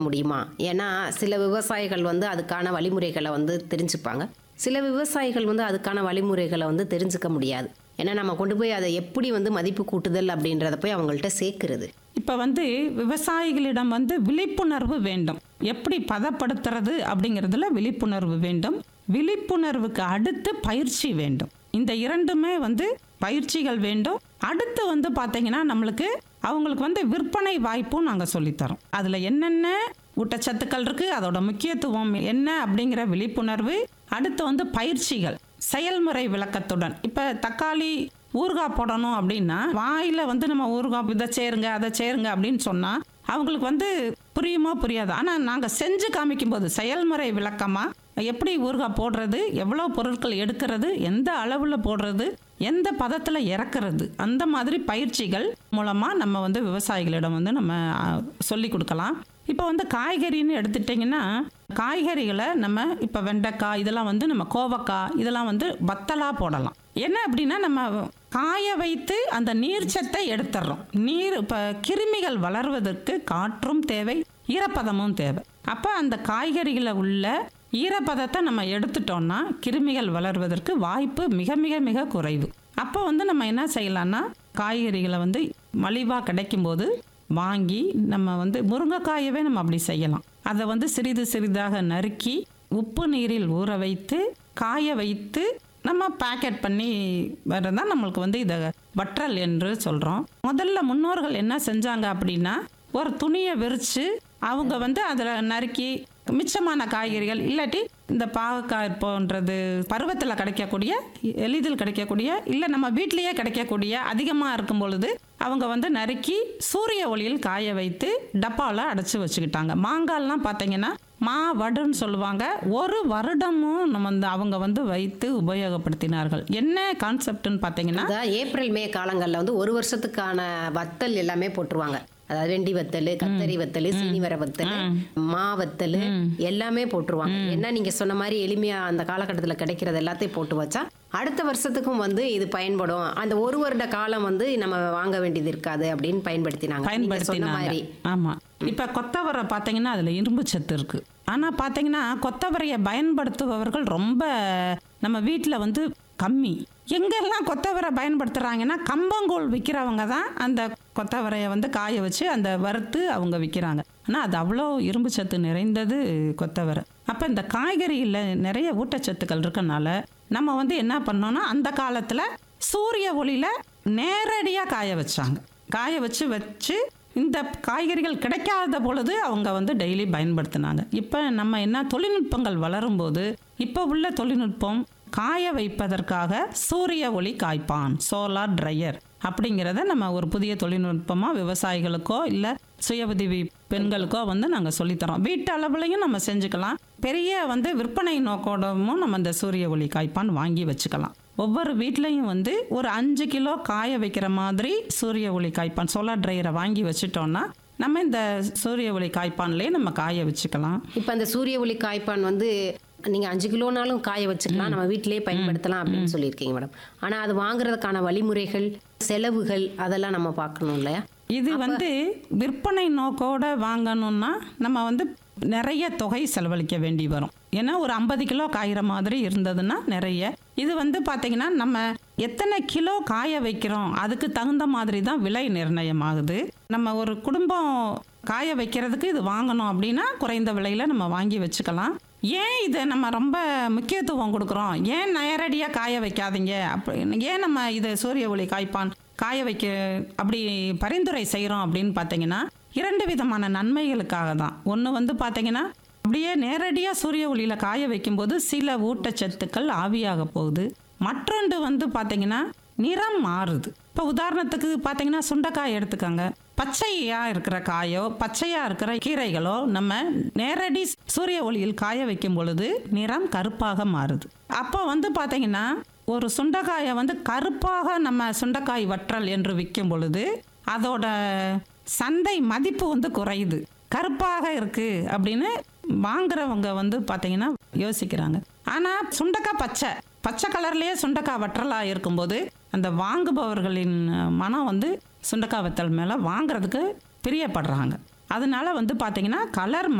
முடியுமா ஏன்னா சில விவசாயிகள் வந்து அதுக்கான வழிமுறைகளை வந்து தெரிஞ்சுப்பாங்க சில விவசாயிகள் வந்து அதுக்கான வழிமுறைகளை வந்து தெரிஞ்சுக்க முடியாது ஏன்னா நம்ம கொண்டு போய் அதை எப்படி வந்து மதிப்பு கூட்டுதல் அப்படின்றத போய் அவங்கள்ட்ட சேர்க்கிறது இப்போ வந்து விவசாயிகளிடம் வந்து விழிப்புணர்வு வேண்டும் எப்படி பதப்படுத்துறது அப்படிங்கிறதுல விழிப்புணர்வு வேண்டும் விழிப்புணர்வுக்கு அடுத்து பயிற்சி வேண்டும் இந்த இரண்டுமே வந்து பயிற்சிகள் வேண்டும் அடுத்து வந்து பார்த்தீங்கன்னா நம்மளுக்கு அவங்களுக்கு வந்து விற்பனை வாய்ப்பும் நாங்கள் சொல்லித்தரோம் அதில் என்னென்ன ஊட்டச்சத்துக்கள் இருக்கு அதோட முக்கியத்துவம் என்ன அப்படிங்கிற விழிப்புணர்வு அடுத்து வந்து பயிற்சிகள் செயல்முறை விளக்கத்துடன் இப்போ தக்காளி ஊறுகாய் போடணும் அப்படின்னா வாயில் வந்து நம்ம ஊறுகாய் இதை சேருங்க அதை சேருங்க அப்படின்னு சொன்னால் அவங்களுக்கு வந்து புரியுமோ புரியாது ஆனால் நாங்கள் செஞ்சு காமிக்கும்போது செயல்முறை விளக்கமாக எப்படி ஊறுகாய் போடுறது எவ்வளோ பொருட்கள் எடுக்கிறது எந்த அளவில் போடுறது எந்த பதத்தில் இறக்குறது அந்த மாதிரி பயிற்சிகள் மூலமாக நம்ம வந்து விவசாயிகளிடம் வந்து நம்ம சொல்லி கொடுக்கலாம் இப்போ வந்து காய்கறின்னு எடுத்துட்டிங்கன்னா காய்கறிகளை நம்ம இப்போ வெண்டைக்காய் இதெல்லாம் வந்து நம்ம கோவக்காய் இதெல்லாம் வந்து வத்தலாக போடலாம் என்ன அப்படின்னா நம்ம காய வைத்து அந்த நீர்ச்சத்தை எடுத்துடுறோம் நீர் இப்போ கிருமிகள் வளர்வதற்கு காற்றும் தேவை ஈரப்பதமும் தேவை அப்போ அந்த காய்கறிகளை உள்ள ஈரப்பதத்தை நம்ம எடுத்துட்டோம்னா கிருமிகள் வளர்வதற்கு வாய்ப்பு மிக மிக மிக குறைவு அப்போ வந்து நம்ம என்ன செய்யலாம்னா காய்கறிகளை வந்து மலிவாக கிடைக்கும்போது வாங்கி நம்ம வந்து முருங்கைக்காயவே நம்ம அப்படி செய்யலாம் அதை வந்து சிறிது சிறிதாக நறுக்கி உப்பு நீரில் ஊற வைத்து காய வைத்து நம்ம பேக்கெட் பண்ணி வரதான் நம்மளுக்கு வந்து இதை வற்றல் என்று சொல்கிறோம் முதல்ல முன்னோர்கள் என்ன செஞ்சாங்க அப்படின்னா ஒரு துணியை விரித்து அவங்க வந்து அதில் நறுக்கி மிச்சமான காய்கறிகள் இல்லாட்டி இந்த பாகக்காய் போன்றது பருவத்தில் கிடைக்கக்கூடிய எளிதில் கிடைக்கக்கூடிய இல்லை நம்ம வீட்டிலேயே கிடைக்கக்கூடிய அதிகமாக இருக்கும் பொழுது அவங்க வந்து நறுக்கி சூரிய ஒளியில் காய வைத்து டப்பாவில் அடைச்சி வச்சுக்கிட்டாங்க மாங்காய்லாம் பார்த்தீங்கன்னா மா வடுன்னு சொல்லுவாங்க ஒரு வருடமும் நம்ம வந்து அவங்க வந்து வைத்து உபயோகப்படுத்தினார்கள் என்ன கான்செப்ட்னு பார்த்தீங்கன்னா அதான் ஏப்ரல் மே காலங்களில் வந்து ஒரு வருஷத்துக்கான வத்தல் எல்லாமே போட்டுருவாங்க அதாவது வெண்டி வத்தல் கத்தரி வத்தல் சீனிவர வத்தல் மா வத்தல் எல்லாமே போட்டுருவாங்க என்ன நீங்க சொன்ன மாதிரி எளிமையா அந்த காலகட்டத்தில் கிடைக்கிறது எல்லாத்தையும் போட்டு வச்சா அடுத்த வருஷத்துக்கும் வந்து இது பயன்படும் அந்த ஒரு வருட காலம் வந்து நம்ம வாங்க வேண்டியது இருக்காது அப்படின்னு பயன்படுத்தினாங்க நீங்க சொன்ன பயன்படுத்தினாங்க மாதிரி ஆமா இப்ப கொத்தவரை பார்த்தீங்கன்னா அதுல இரும்பு சத்து இருக்கு ஆனா பார்த்தீங்கன்னா கொத்தவரையை பயன்படுத்துபவர்கள் ரொம்ப நம்ம வீட்ல வந்து கம்மி எங்கெல்லாம் கொத்தவரை பயன்படுத்துறாங்கன்னா கம்பங்கூழ் விற்கிறவங்க தான் அந்த கொத்தவரையை வந்து காய வச்சு அந்த வறுத்து அவங்க விற்கிறாங்க ஆனால் அது அவ்வளோ இரும்பு சத்து நிறைந்தது கொத்தவரை அப்போ இந்த காய்கறியில் நிறைய ஊட்டச்சத்துக்கள் இருக்கனால நம்ம வந்து என்ன பண்ணோம்னா அந்த காலத்தில் சூரிய ஒளியில் நேரடியாக காய வச்சாங்க காய வச்சு வச்சு இந்த காய்கறிகள் கிடைக்காத பொழுது அவங்க வந்து டெய்லி பயன்படுத்தினாங்க இப்போ நம்ம என்ன தொழில்நுட்பங்கள் வளரும்போது இப்போ உள்ள தொழில்நுட்பம் காய வைப்பதற்காக சூரிய ஒளி காய்ப்பான் சோலார் ட்ரையர் அப்படிங்கிறத நம்ம ஒரு புதிய தொழில்நுட்பமாக விவசாயிகளுக்கோ இல்லை சுய உதவி பெண்களுக்கோ வந்து நாங்கள் சொல்லித்தரோம் வீட்டு அளவுலையும் நம்ம செஞ்சுக்கலாம் பெரிய வந்து விற்பனை நோக்கோடமும் நம்ம இந்த சூரிய ஒளி காய்ப்பான் வாங்கி வச்சுக்கலாம் ஒவ்வொரு வீட்லேயும் வந்து ஒரு அஞ்சு கிலோ காய வைக்கிற மாதிரி சூரிய ஒளி காய்ப்பான் சோலார் ட்ரையரை வாங்கி வச்சுட்டோம்னா நம்ம இந்த சூரிய ஒளி காய்ப்பான்லேயே நம்ம காய வச்சுக்கலாம் இப்போ அந்த சூரிய ஒளி காய்ப்பான் வந்து நீங்க அஞ்சு கிலோனாலும் காய வச்சுக்கலாம் நம்ம வீட்டிலேயே பயன்படுத்தலாம் அப்படின்னு சொல்லியிருக்கீங்க மேடம் ஆனா அது வாங்குறதுக்கான வழிமுறைகள் செலவுகள் அதெல்லாம் நம்ம பார்க்கணும் இல்லையா இது வந்து விற்பனை நோக்கோட வாங்கணும்னா நம்ம வந்து நிறைய தொகை செலவழிக்க வேண்டி வரும் ஏன்னா ஒரு ஐம்பது கிலோ காய்கிற மாதிரி இருந்ததுன்னா நிறைய இது வந்து பார்த்தீங்கன்னா நம்ம எத்தனை கிலோ காய வைக்கிறோம் அதுக்கு தகுந்த மாதிரி தான் விலை நிர்ணயம் ஆகுது நம்ம ஒரு குடும்பம் காய வைக்கிறதுக்கு இது வாங்கணும் அப்படின்னா குறைந்த விலையில் நம்ம வாங்கி வச்சுக்கலாம் ஏன் இதை நம்ம ரொம்ப முக்கியத்துவம் கொடுக்குறோம் ஏன் நேரடியாக காய வைக்காதீங்க அப்படி ஏன் நம்ம இதை சூரிய ஒளி காய்ப்பான் காய வைக்க அப்படி பரிந்துரை செய்கிறோம் அப்படின்னு பார்த்தீங்கன்னா இரண்டு விதமான நன்மைகளுக்காக தான் ஒன்று வந்து பார்த்தீங்கன்னா அப்படியே நேரடியாக சூரிய ஒளியில் காய வைக்கும்போது சில ஊட்டச்சத்துக்கள் ஆவியாக போகுது மற்றொன்று வந்து பார்த்தீங்கன்னா நிறம் மாறுது இப்போ உதாரணத்துக்கு பார்த்தீங்கன்னா சுண்டைக்காய் எடுத்துக்கோங்க பச்சையாக இருக்கிற காயோ பச்சையாக இருக்கிற கீரைகளோ நம்ம நேரடி சூரிய ஒளியில் காய வைக்கும் பொழுது நிறம் கருப்பாக மாறுது அப்போ வந்து பார்த்தீங்கன்னா ஒரு சுண்டைக்காயை வந்து கருப்பாக நம்ம சுண்டைக்காய் வற்றல் என்று விற்கும் பொழுது அதோட சந்தை மதிப்பு வந்து குறையுது கருப்பாக இருக்கு அப்படின்னு வாங்குறவங்க வந்து பார்த்தீங்கன்னா யோசிக்கிறாங்க ஆனால் சுண்டக்காய் பச்சை பச்சை கலர்லேயே சுண்டக்காய் வற்றலாக இருக்கும்போது அந்த வாங்குபவர்களின் மனம் வந்து சுண்டக்காய் வத்தல் மேலே வாங்குறதுக்கு பிரியப்படுறாங்க அதனால வந்து பார்த்தீங்கன்னா கலர்